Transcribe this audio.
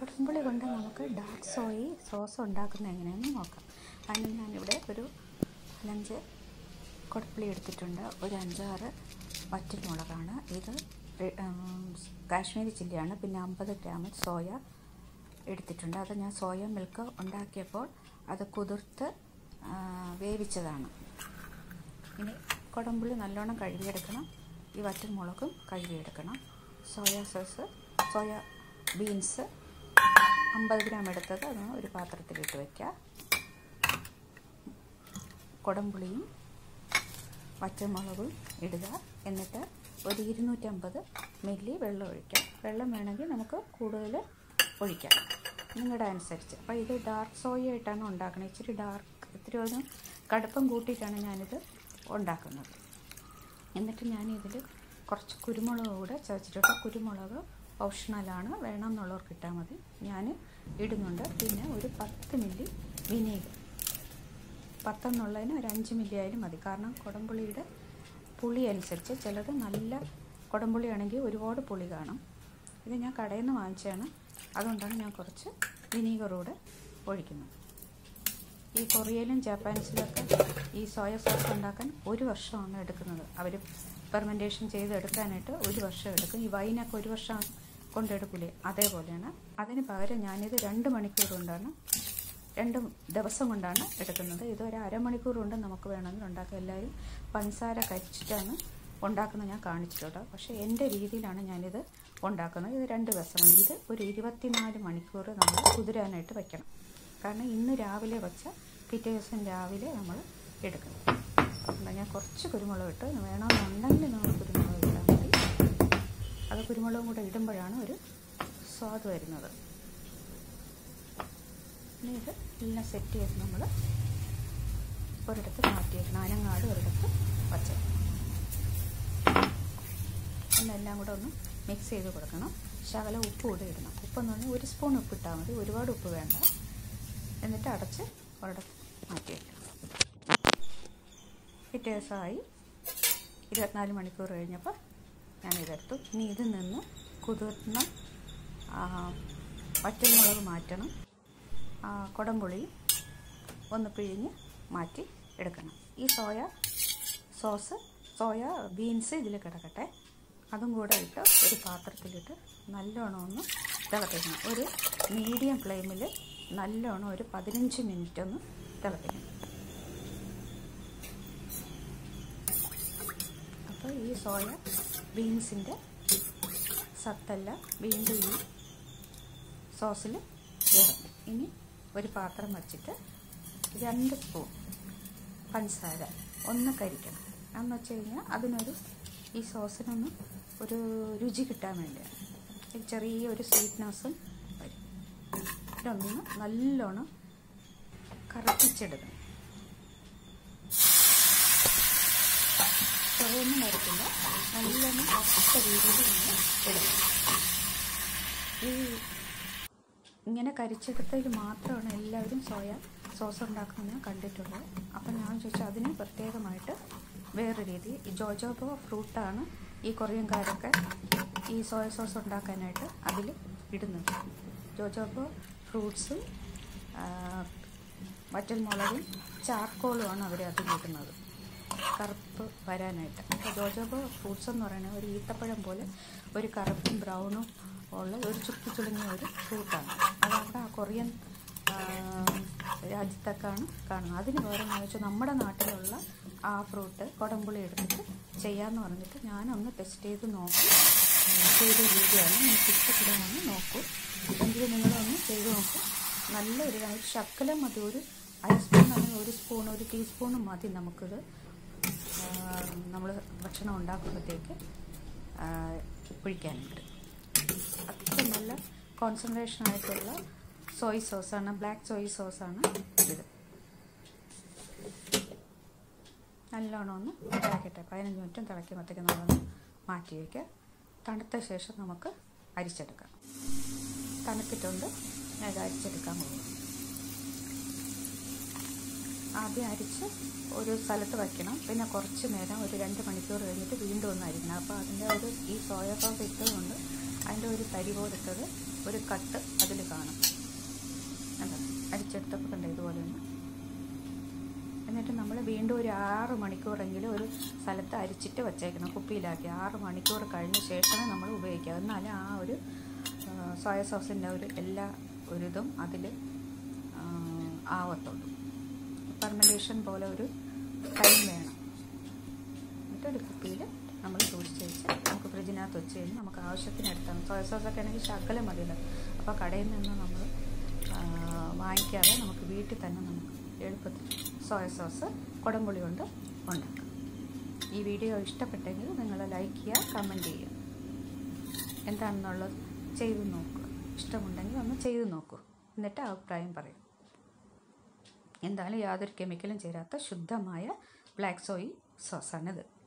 കുടംപുളി കൊണ്ട് നമുക്ക് ഡാർക്ക് സോയി സോസ് ഉണ്ടാക്കുന്നത് എങ്ങനെയെന്ന് നോക്കാം അതിന് ഞാനിവിടെ ഒരു നാലഞ്ച് കുടംപുളി എടുത്തിട്ടുണ്ട് ഒരു അഞ്ചാറ് വറ്റൽമുളകാണ് ഇത് റെ- ഉം, കാശ്മീരി ചില്ലിയാണ് പിന്നെ അമ്പത് ഗ്രാം സോയ എടുത്തിട്ടുണ്ട് അത് ഞാൻ സോയ മിൽക്ക് ഉണ്ടാക്കിയപ്പോൾ അത് കുതിർത്ത് ആ, വേവിച്ചതാണ് ഇനി കുടംപുളി നല്ലോണം കഴുകിയെടുക്കണം ഈ വറ്റൽമുളകും കഴുകിയെടുക്കണം സോയ സോസ് സോയ ബീൻസ് അമ്പത് ഗ്രാം എടുത്തത് അത് ഒരു പാത്രത്തിലിട്ട് വയ്ക്കാം കുടംപുളിയും പച്ചമുളകും ഇടുക എന്നിട്ട് ഒരു ഇരുന്നൂറ്റമ്പത് മില്ലി വെള്ളം ഒഴിക്കാം വെള്ളം വേണമെങ്കിൽ നമുക്ക് കൂടുതൽ ഒഴിക്കാം നിങ്ങളുടെ അനുസരിച്ച് അപ്പോൾ ഇത് ഡാർക്ക് സോയ ആയിട്ടാണ് ഉണ്ടാക്കുന്നത് ഇച്ചിരി ഡാർക്ക് ഇത്തിരി ഒന്ന് കടുപ്പം കൂട്ടിയിട്ടാണ് ഞാനിത് ഉണ്ടാക്കുന്നത് എന്നിട്ട് ഞാനിതിൽ കുറച്ച് കുരുമുളക് കൂടെ ചതച്ചിട്ടുണ്ട് കുരുമുളക് ഓപ്ഷണലാണ് വേണമെന്നുള്ളവർക്ക് ഇട്ടാൽ മതി ഞാൻ ഇടുന്നുണ്ട് പിന്നെ ഒരു പത്ത് മില്ലി വിനീഗർ പത്തെന്നുള്ളതിന് ഒരു അഞ്ച് മില്ലി ആയാലും മതി കാരണം കുടംപുളിയുടെ പുളി അനുസരിച്ച് ചിലത് നല്ല കുടംപുളി ആണെങ്കിൽ ഒരുപാട് പുളി കാണും ഇത് ഞാൻ കടയിൽ നിന്ന് വാങ്ങിച്ചതാണ് അതുകൊണ്ടാണ് ഞാൻ കുറച്ച് വിനീഗർ കൂടെ ഒഴിക്കുന്നത് ഈ കൊറിയയിലും ജാപ്പാനീസിലൊക്കെ ഈ സോയ സോസ് ഉണ്ടാക്കാൻ ഒരു വർഷമാണ് എടുക്കുന്നത് അവർ ഫെർമെൻറ്റേഷൻ ചെയ്ത് എടുക്കാനായിട്ട് ഒരു വർഷം എടുക്കും ഈ വൈനൊക്കെ ഒരു വർഷം കൊണ്ടെടുക്കില്ലേ അതേപോലെയാണ് അതിന് പകരം ഞാനിത് രണ്ട് മണിക്കൂർ കൊണ്ടാണ് രണ്ട് ദിവസം കൊണ്ടാണ് എടുക്കുന്നത് ഇത് ഒരു അരമണിക്കൂർ കൊണ്ട് നമുക്ക് വേണമെങ്കിൽ ഉണ്ടാക്കാം എല്ലാവരും പഞ്ചസാര കരിച്ചിട്ടാണ് ഉണ്ടാക്കുന്നത് ഞാൻ കാണിച്ചിട്ടുണ്ട് പക്ഷേ എൻ്റെ രീതിയിലാണ് ഞാനിത് ഉണ്ടാക്കുന്നത് ഇത് രണ്ട് ദിവസമാണ് ഇത് ഒരു ഇരുപത്തിനാല് മണിക്കൂർ നമ്മൾ കുതിരാനായിട്ട് വെക്കണം കാരണം ഇന്ന് രാവിലെ വെച്ച പിറ്റേ ദിവസം രാവിലെ നമ്മൾ എടുക്കണം അപ്പം ഞാൻ കുറച്ച് കുരുമുളക് ഇട്ട് വേണമെന്നുണ്ടെങ്കിൽ നമ്മൾ കുരുമുളക് ഇട്ടാൽ മതി അത് കുരുമുളകും കൂടെ ഇടുമ്പോഴാണ് ഒരു സ്വാദ് വരുന്നത് ഇനി ഇത് എല്ലാം സെറ്റ് ചെയ്ത് നമ്മൾ ഒരിടത്ത് മാറ്റി വെക്കണം അനങ്ങാട് ഒരിടത്ത് വച്ചേക്കണം എന്നെല്ലാം കൂടെ ഒന്ന് മിക്സ് ചെയ്ത് കൊടുക്കണം ശകലം ഉപ്പ് കൂടെ ഇടണം ഉപ്പെന്ന് പറഞ്ഞാൽ ഒരു സ്പൂൺ ഉപ്പ് ഇട്ടാൽ മതി ഒരുപാട് ഉപ്പ് വേണ്ട എന്നിട്ട് അടച്ച് ഒരിടത്ത് മാറ്റി വയ്ക്കണം പിറ്റേ ദിവസമായി ഇരുപത്തിനാല് മണിക്കൂർ കഴിഞ്ഞപ്പോൾ ഞാനിതെടുത്തു ഇനി ഇതിൽ നിന്ന് കുതിർന്ന വറ്റൽമുളക് മാറ്റണം ആ, കുടംപുളി ഒന്ന് പിഴിഞ്ഞ് മാറ്റി എടുക്കണം ഈ സോയ സോസ് സോയ ബീൻസ് ഇതിൽ കിടക്കട്ടെ അതും കൂടെ ഇട്ട് ഒരു പാത്രത്തിലിട്ട് നല്ലോണം ഒന്ന് തിളപ്പിക്കണം ഒരു മീഡിയം ഫ്ലെയിമിൽ നല്ലോണം ഒരു പതിനഞ്ച് മിനിറ്റ് ഒന്ന് തിളപ്പിക്കണം അപ്പോൾ ഈ സോയ ബീൻസിൻ്റെ സത്തെല്ലാം വീണ്ടും ഈ സോസിൽ ഇറങ്ങും ഇനി ഒരു പാത്രം വച്ചിട്ട് രണ്ട് സ്പൂൺ പഞ്ചസാര ഒന്ന് കരിക്കണം എന്ന് വെച്ച് കഴിഞ്ഞാൽ അതിനൊരു ഈ സോസിനൊന്ന് ഒരു രുചി കിട്ടാൻ വേണ്ടിയാണ് ഒരു ചെറിയ ഒരു സ്വീറ്റ്നെസ്സും വരും ഇതൊന്ന് നല്ലോണം കറപ്പിച്ചെടുക്കണം ചുവയൊന്നും വരത്തില്ല നല്ലോണം കറക്റ്റ രീതിയിൽ നമ്മൾ എടുക്കണം ഈ ഇങ്ങനെ കരിച്ചെടുത്തതിൽ മാത്രമാണ് എല്ലാവരും സോയ സോസ് ഉണ്ടാക്കുന്നത് ഞാൻ കണ്ടിട്ടുള്ളത് അപ്പം ഞാൻ ചോദിച്ചാൽ അതിന് പ്രത്യേകമായിട്ട് വേറെ രീതി ഈ ജോജോബോ ഫ്രൂട്ടാണ് ഈ കൊറിയൻകാരൊക്കെ ഈ സോയ സോസ് ഉണ്ടാക്കാനായിട്ട് അതിൽ ഇടുന്നത് ജോജോബോ ഫ്രൂട്ട്സും വറ്റൽമുളകും ചാർക്കോളുമാണ് അവർ അതിലിടുന്നത് കറുപ്പ് വരാനായിട്ട് അപ്പോൾ ജോജോബോ ഫ്രൂട്ട്സ് എന്ന് പറയുന്നത് ഒരു ഈത്തപ്പഴം പോലെ ഒരു കറുപ്പും ബ്രൗണും ഉള്ള ഒരു ചുക്കി ചുളുങ്ങിയ ഒരു ഫ്രൂട്ടാണ് അതവിടെ ആ കൊറിയൻ ആ, രാജ്യത്തൊക്കെയാണ് കാണുന്നത് അതിന് പകരം എന്ന് വെച്ചാൽ നമ്മുടെ നാട്ടിലുള്ള ആ ഫ്രൂട്ട് കുടംപുളി എടുത്തിട്ട് ചെയ്യാമെന്ന് പറഞ്ഞിട്ട് ഞാനൊന്ന് ടെസ്റ്റ് ചെയ്ത് നോക്കി ആ, ചെയ്ത രീതിയാണ് നിങ്ങൾക്ക് ഇഷ്ടപ്പെടുമെന്ന് നോക്കൂ എങ്കിൽ നിങ്ങളൊന്ന് ചെയ്ത് നോക്കൂ നല്ല ഒരു ഒരു ശക്കലം മതി ഒരു അര സ്പൂൺ അല്ലെങ്കിൽ ഒരു സ്പൂൺ ഒരു ടീസ്പൂണും മതി നമുക്കിത് നമ്മൾ ഭക്ഷണം ഉണ്ടാക്കുമ്പോഴത്തേക്ക് ആ, ഒഴിക്കാനായിട്ട് അത്ര നല്ല കോൺസെൻട്രേഷൻ ആയിട്ടുള്ള സോയ് സോസാണ് ബ്ലാക്ക് സോയ് സോസാണ് ഇത് നല്ലോണം ഒന്ന് തിളക്കട്ടെ പതിനഞ്ച് മിനിറ്റും തിളയ്ക്കുമ്പോഴത്തേക്ക് നമ്മളൊന്ന് മാറ്റി വയ്ക്കുക തണുത്ത ശേഷം നമുക്ക് അരിച്ചെടുക്കാം തണുത്തിട്ടുണ്ട് ഞാൻ ഇത് അരിച്ചെടുക്കാൻ പോകും ആദ്യം അരിച്ച് ഒരു സ്ഥലത്ത് വയ്ക്കണം പിന്നെ കുറച്ച് നേരം ഒരു രണ്ട് മണിക്കൂർ കഴിഞ്ഞിട്ട് വീണ്ടും ഒന്ന് അരിക്കണം അപ്പോൾ അതിൻ്റെ ഒരു ഈ സോയ സോസ് ഇട്ടതുകൊണ്ട് അതിൻ്റെ ഒരു തരി പോലിട്ടത് ഒരു കട്ട് അതിൽ കാണും കണ്ടോ അടിച്ചെടുത്തപ്പോൾ കണ്ടോ ഇതുപോലെ ഒന്ന് എന്നിട്ട് നമ്മൾ വീണ്ടും ഒരു ആറ് മണിക്കൂറെങ്കിലും ഒരു സ്ഥലത്ത് അരിച്ചിട്ട് വച്ചേക്കണം കുപ്പിയിലാക്കി ആറ് മണിക്കൂർ കഴിഞ്ഞ ശേഷമേ നമ്മൾ ഉപയോഗിക്കുക എന്നാലും ആ ഒരു സോയ സോസിൻ്റെ ഒരു എല്ലാ ഒരു ഇതും അതിൽ ആവത്തുള്ളൂ ഫെർമെൻറ്റേഷൻ പോലെ ഒരു ടൈം വേണം എന്നിട്ട് ഒരു കുപ്പിയിൽ നമ്മൾ സൂക്ഷിച്ച് വെച്ച് നമുക്ക് ഫ്രിഡ്ജിനകത്ത് വെച്ച് കഴിഞ്ഞ് നമുക്ക് ആവശ്യത്തിന് എടുത്താൽ മതി സോയ സോസൊക്കെ ആണെങ്കിൽ ശകലം മതിയല്ലോ അപ്പോൾ കടയിൽ നിന്ന് നമ്മൾ വാങ്ങിക്കാതെ നമുക്ക് വീട്ടിൽ തന്നെ നമുക്ക് എളുപ്പത്തിൽ സോയ സോസ് കുടംപുളി കൊണ്ട് ഉണ്ടാക്കാം ഈ വീഡിയോ ഇഷ്ടപ്പെട്ടെങ്കിൽ നിങ്ങൾ ലൈക്ക് ചെയ്യുക കമൻറ്റ് ചെയ്യുക എന്താണെന്നുള്ളത് ചെയ്ത് നോക്കുക ഇഷ്ടമുണ്ടെങ്കിൽ ഒന്ന് ചെയ്ത് നോക്കൂ എന്നിട്ട് അഭിപ്രായം പറയും എന്തായാലും യാതൊരു കെമിക്കലും ചേരാത്ത ശുദ്ധമായ ബ്ലാക്ക് സോയി സോസാണിത്